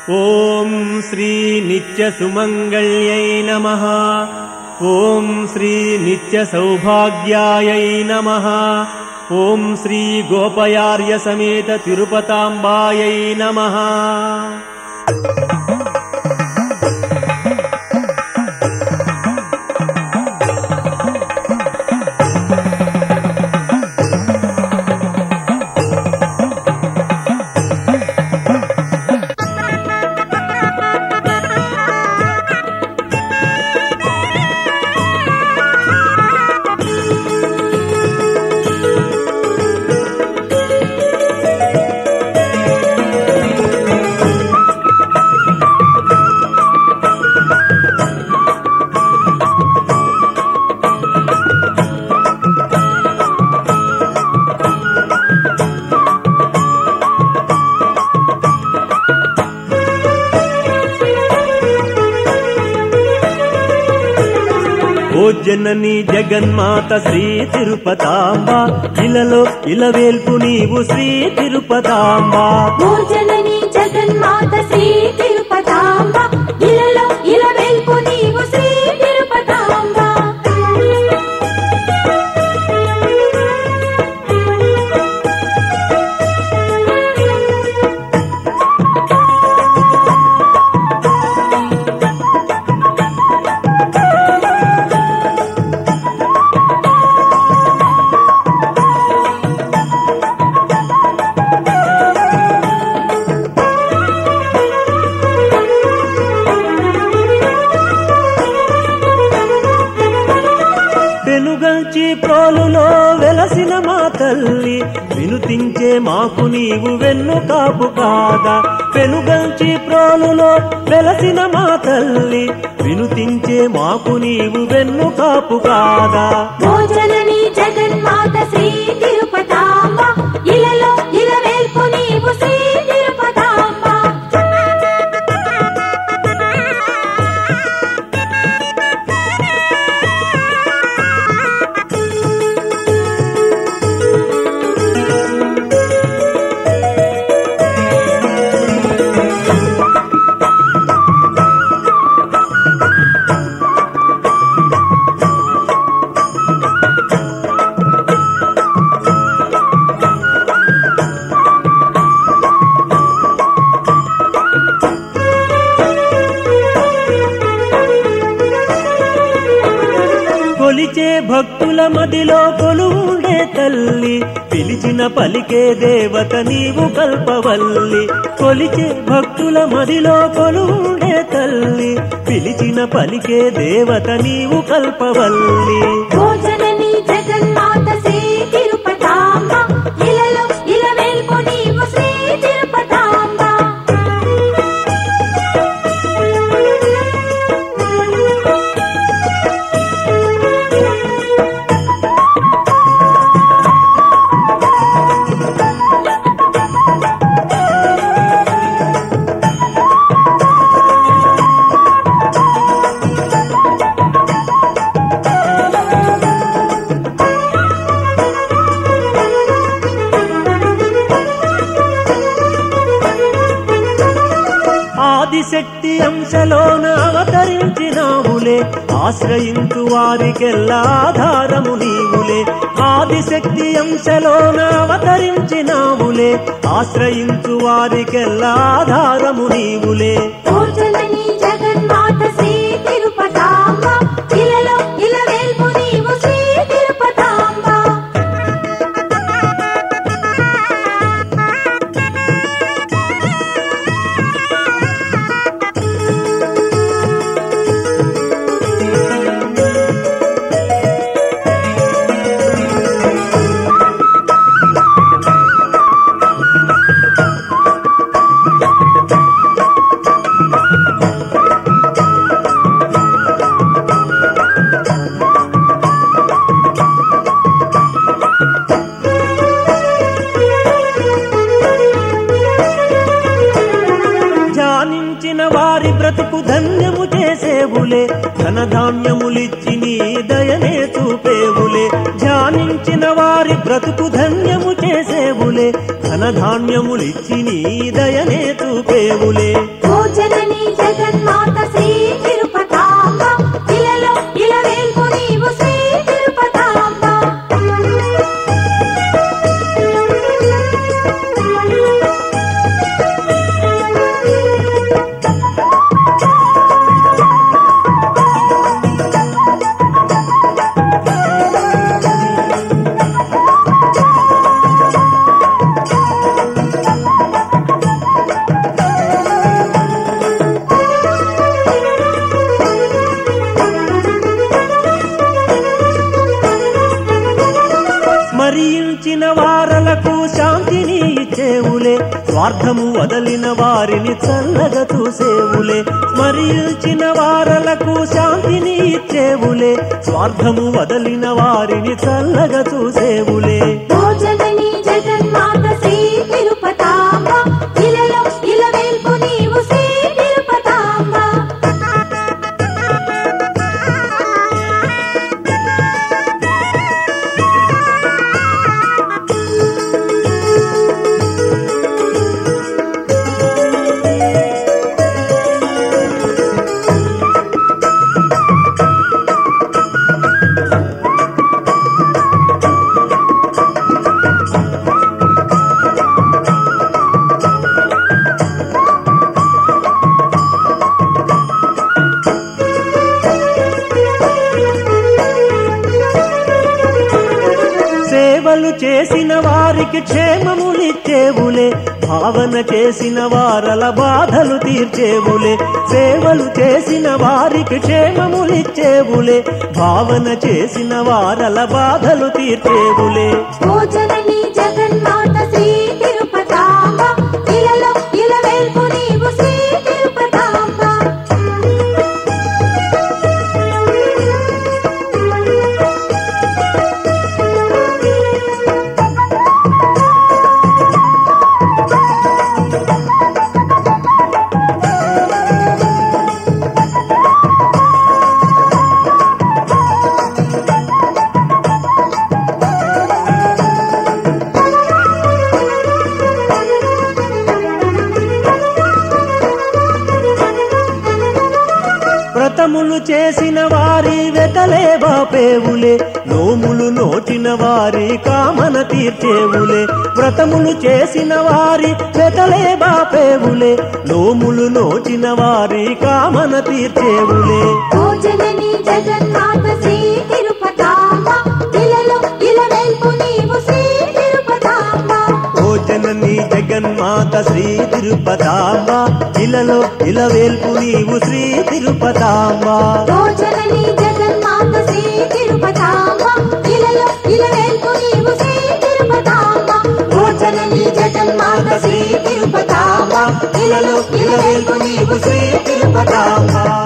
ॐ श्रीनित्यसुमङ्गल्यै नमः ॐ श्रीनित्यसौभाग्यायै नमः ॐ श्रीगोपयार्यसमेत तिरुपताम्बायै नमः ఓ జనని జగన్మాత శ్రీ తిరుపతాంబ ఇలలో ఇలవేల్పు నీవు శ్రీ తిరుపతాంబ భోజనని జగన్మాత శ్రీ తిరుపతాంబ ఇలలో ఇలవెల్పు నీవు శ్రీ తిరుపతాంబ పెనుగంచి ప్రోలులో వెలసిన మా తల్లి వినుతించే మాకు నీవు వెన్ను కాపు కాదా పెనుగంచి ప్రోలులో వెలసిన మా తల్లి వినుతించే మాకు నీవు వెన్ను కాపు కాదా భోజనని జగన్మాత శ్రీ తిరుపతాంబ ఇలలో ఇలవెల్పు నీవు శ్రీ తిరుపతాంబ కొలిచే భక్తుల మదిలో కొలువుండే తల్లి పిలిచిన పలికే దేవత నీవు కల్పవల్లి కొలిచే భక్తుల మదిలో కొలువుండే తల్లి పిలిచిన పలికే దేవత నీవు కల్పవల్లి భోజనని జగన్మాత శ్రీ తిరుపతాంబ ఇలలో ఇలవెల్పు నీవు శ్రీ తిరుపతాంబ ఆదిశక్తి అంశలోన అవతరించినావులే ఆశ్రయించు వారికెల్లా ఆధారము నీవులే ఆదిశక్తి అంశలోన అవతరించినావులే ఆశ్రయించు వారికెల్లా ఆధారము నీవులే భోజనని జగన్మాత శ్రీ తిరుపతాంబ ఇలలో ఇలవెల్పు నీవు శ్రీ తిరుపతాంబ ధ్యానించిన వారి బ్రతుకు ధన్యము చేసేవులే ధనధాన్యములిచ్చి నీ దయనే చూపేవులే ధ్యానించిన వారి బ్రతుకు ధన్యము చేసేవులే ధనధాన్యములిచ్చి నీ దయనే చూపేవులే ఓ స్వార్థము వదలిన వారిని చల్లగా చూసేవులే స్మరించిన వారలకు శాంతిని ఇచ్చేవులే స్వార్థము వదలిన వారిని చల్లగా చూసేవులే భోజనని జగన్మాత శ్రీ తిరుపతాంబ ఇలలో ఇలవేల్పు నీవు శ్రీ తిరుపతాంబ సేవలు చేసిన వారికి క్షేమములిచ్చేవులే భావన చేసిన వారల బాధలు తీర్చేవులే సేవలు చేసిన వారికి క్షేమములిచ్చేవులే భావన చేసిన వారల బాధలు తీర్చేవులే భోజనని జగన్మాత శ్రీ తిరుపతాంబ ఇలలో ఇలవేల్పు నీవు శ్రీ తిరుపతాంబ వ్రతములు చేసిన వారి వెతలే బాపేవులే నోములు నోచిన వారి కామన తీర్చేవులే వ్రతములు చేసిన వారి వెతలే బాపేవులే నోములు నోచిన వారి కామన తీర్చేవులే భోజనని జగన్మాత శ్రీ తిరుపతాంబ ఇలలో ఇలవేల్పు నీవు శ్రీ తిరుపతాంబ భోజనని జగన్మాత శ్రీ తిరుపతాంబ ఇలలో ఇలవేల్పు నీవు శ్రీ తిరుపతాంబ భోజనని జగన్మాత శ్రీ తిరుపతాంబ ఇలలో ఇలవేల్పు నీవు శ్రీ తిరుపతాంబ భోజనని జగన్మాత శ్రీ తిరుపతాంబ ఇలలో ఇలవేల్పు నీవు శ్రీ తిరుపతాంబ